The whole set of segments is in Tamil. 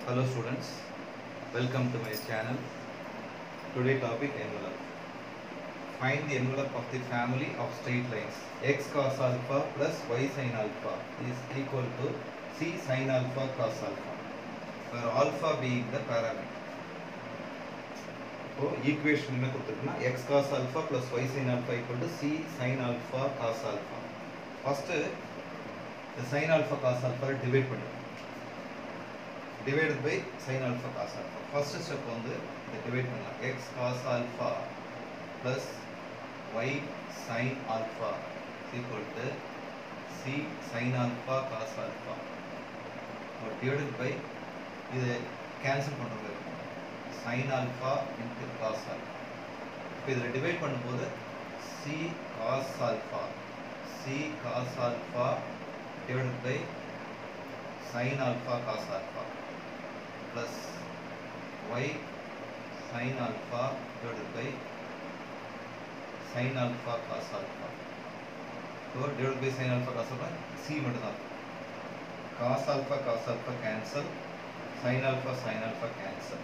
Hello students, welcome to my channel. Today topic envelope. Find the envelope of the family of straight lines x cos alpha plus y sin alpha is equal to c sin alpha cos alpha where alpha being the parameter. இப்போ ஈக்குவேஷன் என்ன கொடுத்துருக்குன்னா x cos alpha plus y sin alpha equal to c sin alpha cos alpha first இந்த sin alpha cos alpha divide பண்ணுங்க divided by sin alpha cos alpha first step வந்து இதை டிவைட் பண்ணலாம் x cos alpha plus y sin alpha equal to c sin alpha cos alpha divided by இது கேன்சல் பண்ணுறது இருக்கும் sin alpha into cos alpha இப்போ இதில் டிவைட் பண்ணும்போது C cos alpha c cos alpha divided by sin alpha cos alpha plus y sin alpha divided by sin alpha cos alpha so divide by sin alpha cos alpha c மட்டும்தான் cos alpha cos alpha cancel sin alpha sin alpha cancel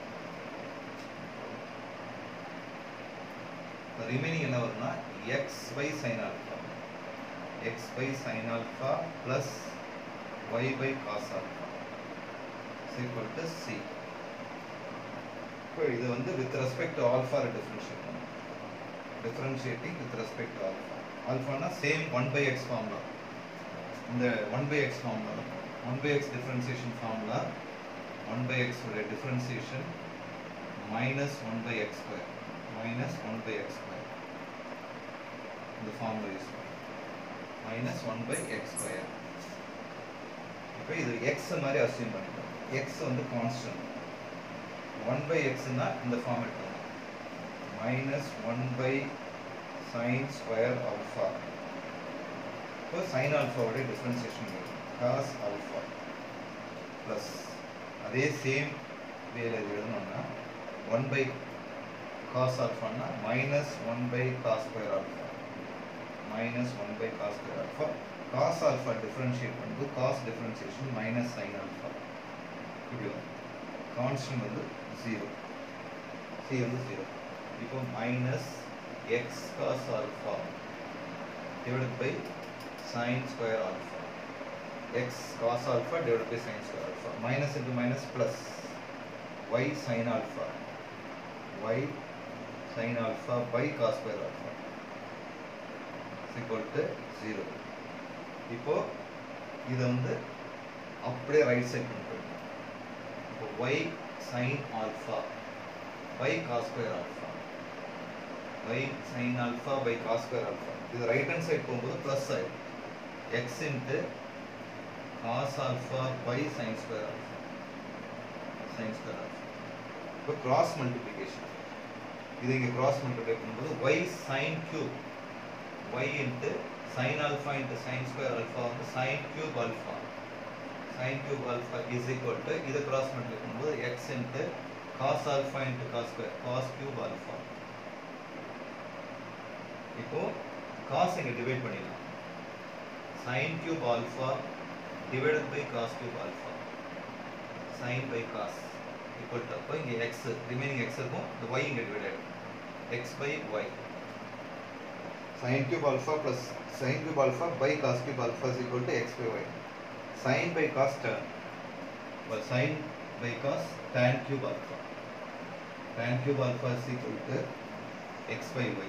remaining என்ன வரும்னா x by sin alpha x by sin alpha plus y by cos alpha equal to c இப்போ இது வந்து with respect to alpha differentiate பண்ணும் differentiating with respect to alpha ஆல்ஃபானா same one by x formula இந்த one by x formula one by x differentiation formula one by x உடைய differentiation minus one by x square minus one by x square இந்த ஃபார்முலா யூஸ் பண்ணும் minus one by x square இப்போ இது எக்ஸ் மாதிரி அசியூம் பண்ணிக்கலாம் எக்ஸ் வந்து கான்ஸ்டன்ட் ஒன் பை எக்ஸ்னா இந்த ஃபார்மேட் தான் minus one by sin square alpha இப்போ சைன் ஆல்ஃபாவோட டிஃப்ரென்சியேஷன் காஸ் ஆல்ஃபா ப்ளஸ் அதே சேம் வேல இது எழுதணும்னா ஒன் பை காஸ் ஆல்ஃபான்னா minus one by cos square alpha minus one by cos square alpha cos alpha differentiate பண்ணும்போது cos differentiation minus sin alpha இப்படி வரும் கான்ஸ்டன்ட் வந்து ஜீரோ சி வந்து ஜீரோ இப்போ minus x cos alpha divided by sin square alpha x cos alpha divided by sin square alpha minus into minus plus y sin alpha y sin alpha by cos square alpha equal to zero இப்போ இதை வந்து அப்படியே ரைட் சைட் கொண்டு போயிடணும் இப்போ y sin alpha by cos square alpha y sin alpha by cos square alpha இது ரைட் ஹேண்ட் சைட் போகும்போது ப்ளஸ் ஆயிடும் x into cos alpha by sin square alpha sin square alpha இப்போ கிராஸ் மல்டிப்ளிகேஷன் இது இங்கே கிராஸ் மல்டிப்ளை பண்ணும்போது Y sign cube y into sin alpha into sin square alpha வந்து sin cube alpha sin cube alpha is equal to இதை கிராஸ் மல்டிப்ளை பண்ணும்போது x into cos alpha into cos square cos cube alpha இப்போ காஸ் இங்கே டிவைட் பண்ணிடலாம் sin cube alpha divided by cos cube alpha sin by cos equal to அப்போ இங்கே எக்ஸ் ரிமைனிங் எக்ஸ் இருக்கும் இந்த ஒய் இங்கே டிவைட் ஆகிடும் x by y sin cube alpha plus sin cube alpha by cos cube alpha is equal to x by y. Sin by cos tan. Well, sin by cos tan cube alpha. Tan cube alpha is equal to x by y.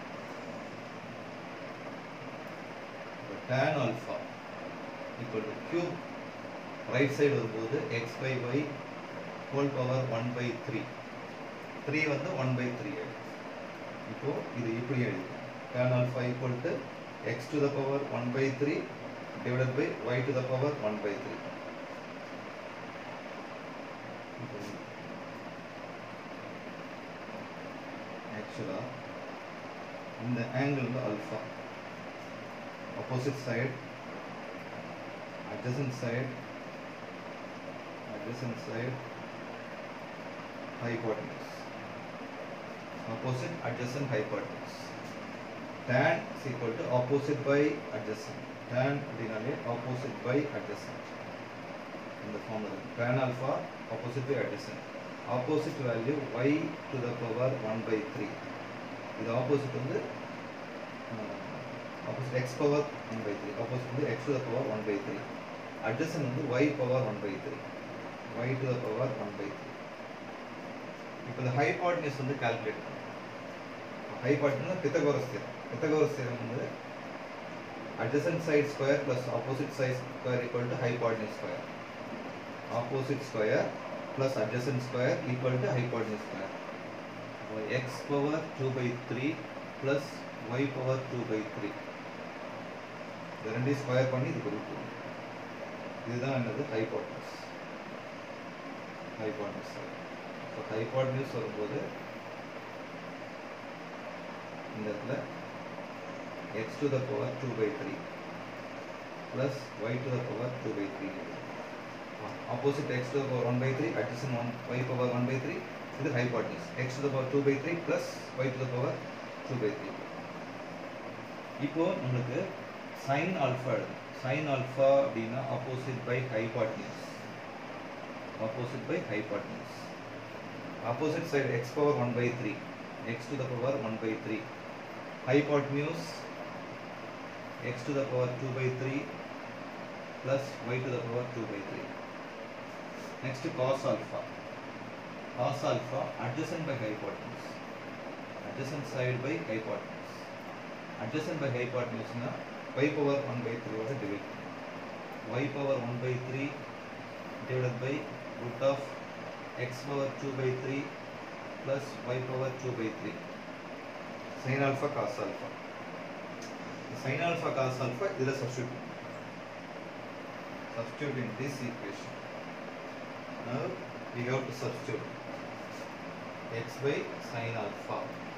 But tan alpha equal to cube right side வரும்போது x by y whole power 1 by 3. 3 வந்து 1 by 3 இப்போ இது இப்படி எழுதிக்கலாம் tan alpha equal to x to the power 1 by 3 divided by y to the power 1 by 3. Actually, இந்த angle வந்து alpha. Opposite side, adjacent side, adjacent side, hypotenuse. Opposite, adjacent, hypotenuse. tan is equal to opposite by adjacent tan அப்படினாலே opposite by adjacent இந்த formula tan alpha opposite by adjacent opposite value y to the power one by three இது ஆப்போசிட் வந்து opposite x power one by three opposite வந்து x to the power one by three adjacent வந்து y power one by three y to the power one by three இப்போ இந்த ஹைபாட்னியூஸ் வந்து கால்குலேட் பண்ணும் hypotenuse Pythagoras theorem Pythagoras theorem வந்து adjacent side square plus opposite side square equal to hypotenuse square opposite square plus adjacent square equal to hypotenuse square So, x power 2 by 3 plus y power 2 by 3 இது ரெண்டையும் ஸ்கொயர் பண்ணி இதுக்கு ரூட் இதுதான் என்னது ஹைபாட்னியூஸ் ஹைபாட்னியூஸ் ஸோ ஹைபாட்னியூஸ் வரும்போது இந்த இடத்துல x to the power 2 by 3 plus y to the power 2 by 3 Uh, opposite x to the power 1 by 3 adjacent 1 y power 1 by 3 இது hypotenuse x to the power 2 by 3 plus y to the power 2 by 3 இப்போ உங்களுக்கு sin alpha sin alpha அப்படின்னா opposite by hypotenuse opposite by hypotenuse opposite side x power 1 by 3 x to the power 1 by 3 hypotenuse x to the power 2 by 3 plus y to the power 2 by 3. Next cos alpha. Cos alpha adjacent by hypotenuse. Adjacent side by hypotenuse. Adjacent by hypotenuse na y power 1 by 3 ஓட divide பண்ணும். y power 1 by 3 divided by root of x power 2 by 3 plus y power 2 by 3. Sin alpha cos alpha. sin alpha cos alpha இதில் substitute பண்ணும். substitute in this equation now we have to substitute x by sin alpha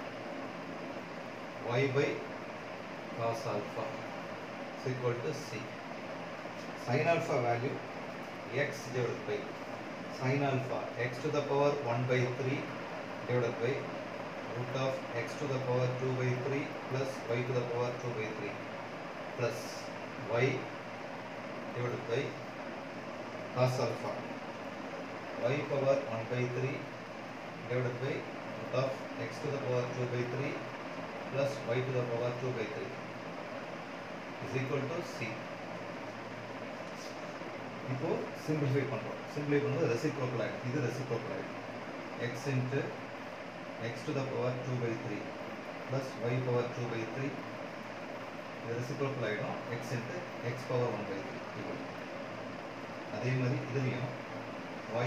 y by cos alpha is equal to c sin alpha value x divided by sin alpha x to the power 1 by 3 divided by root of x to the power 2 by 3 plus y to the power 2 by 3 plus y divided by cos alpha y power 1 by 3 divided by root of x to the power 2 by 3 plus y to the power 2 by 3 is equal to c இப்போ சிம்பிளிஃபை பண்ணுறோம் சிம்பிளை பண்ணுறது ரெசிப்ரோக்கல் ஆகிடும் இது ரெசிப்ரோக்கல் ஆகிடும் x into x to the power 2 by 3 plus y power 2 by 3 இது reciprocal ஆகிடும் x into x power 1 by 3 equal to. அதே மாதிரி இதுலேயும் y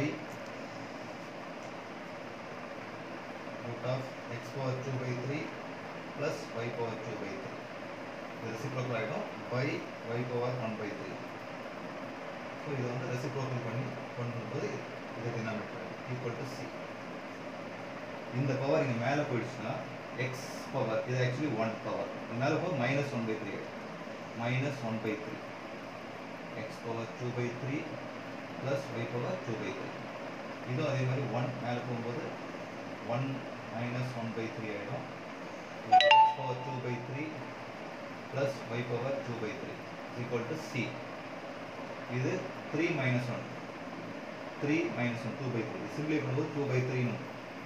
root of x power 2 by 3 plus y power 2 by 3 இது reciprocal ஆகிடும் by y power 1 by 3 so இது வந்து reciprocal பண்ணி பண்ணும்போது இது டினாமினேட்டர் ஈக்குவல் டு சி இந்த பவர் இங்கே மேலே போயிடுச்சுன்னா எக்ஸ் பவர் இது ஆக்சுவலி ஒன் பவர் மேலே போய் minus one by three minus one by three x power two by three plus y power two by three இதுவும் அதே மாதிரி ஒன் மேலே போகும்போது one minus one by three ஆகிடும் x power two by three plus y power two by three equal to c இது three minus one three minus one two by three simplify பண்ணும்போது டூ பை த்ரீன்னு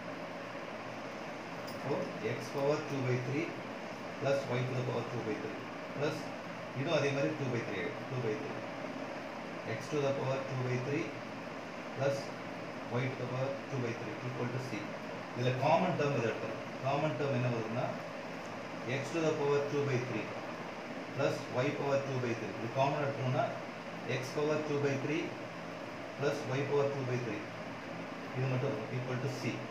So x power 2 by 3 plus y to the power 2 by 3 plus இதுவும் அதே மாதிரி 2 by 3 ஆகிடும் 2 by 3 x to the power 2 by 3 plus y to the power 2 by 3 equal to c இதில் காமன் டேர்ம் இதை எடுத்துரும் காமன் டேர்ம் என்ன வருதுன்னா x to the power 2 by 3 plus y power 2 by 3 இது காமன் எடுத்தோம்னா x power 2 by 3 plus y power 2 by 3 இது மட்டும் ஈக்குவல் டு c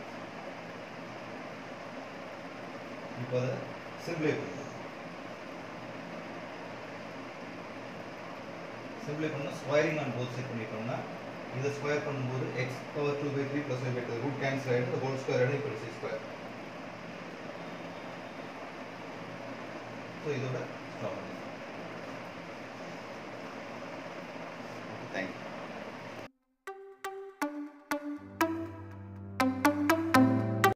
இப்போ அதை சிம்பிளை பண்ணுவோம் சிம்பிளை பண்ணால் ஸ்கொயரிங் ஆன் போத் செட் பண்ணிட்டோம்னா இதை ஸ்கொயர் பண்ணும்போது x power two by three plus by two root cancel ஆகிட்டு ஹோல் ஸ்கொயர் ஆகிடும் இப்போ சி ஸ்கொயர் ஸோ இதோட ஸ்டாப் பண்ணி